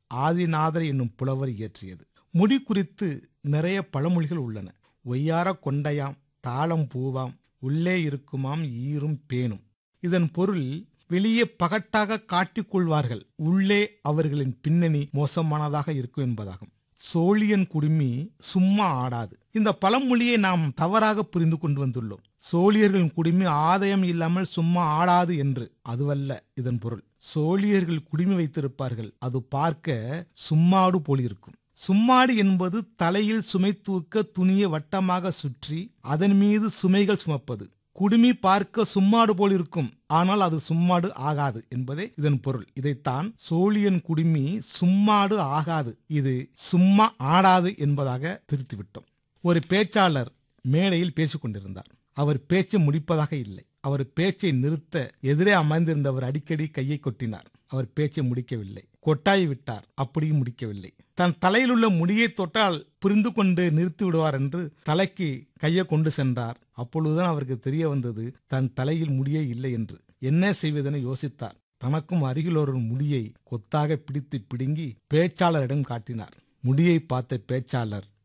ஆதிநாதர் என்னும் புலவர் இயற்றியது முடி குறித்து நிறைய பழமொழிகள் உள்ளன ஒய்யார கொண்டையாம் தாளம் பூவாம் உள்ளே இருக்குமாம் ஈரும் பேணும் இதன் பொருள் வெளியே பகட்டாக காட்டிக் கொள்வார்கள் உள்ளே அவர்களின் பின்னணி மோசமானதாக இருக்கும் என்பதாகும் சோழியன் குடுமி சும்மா ஆடாது இந்த பழமொழியை நாம் தவறாக புரிந்து கொண்டு வந்துள்ளோம் சோழியர்களின் குடுமி ஆதாயம் இல்லாமல் சும்மா ஆடாது என்று அதுவல்ல இதன் பொருள் சோழியர்கள் குடுமி வைத்திருப்பார்கள் அது பார்க்க சும்மாடு போலிருக்கும் சும்மாடு என்பது தலையில் சுமை தூக்க துணியை வட்டமாக சுற்றி அதன் மீது சுமைகள் சுமப்பது குடுமி பார்க்க சும்மாடு போல் இருக்கும் ஆனால் அது சும்மாடு ஆகாது என்பதே இதன் பொருள் இதைத்தான் சோழியன் குடுமி சும்மாடு ஆகாது இது சும்மா ஆடாது என்பதாக திருத்திவிட்டோம் ஒரு பேச்சாளர் மேடையில் பேசிக் கொண்டிருந்தார் அவர் பேச்சை முடிப்பதாக இல்லை அவர் பேச்சை நிறுத்த எதிரே அமர்ந்திருந்தவர் அடிக்கடி கையை கொட்டினார் அவர் பேச்சை முடிக்கவில்லை கொட்டாய் விட்டார் அப்படியும் முடிக்கவில்லை தன் தலையில் உள்ள முடியை தொட்டால் புரிந்து கொண்டு நிறுத்தி விடுவார் என்று தலைக்கு கையை கொண்டு சென்றார் அப்பொழுதுதான் அவருக்கு தெரிய வந்தது தன் தலையில் முடியே இல்லை என்று என்ன செய்வதென யோசித்தார் தனக்கும் அருகில் ஒரு முடியை கொத்தாக பிடித்து பிடுங்கி பேச்சாளரிடம் காட்டினார் முடியை பார்த்த பேச்சாளர்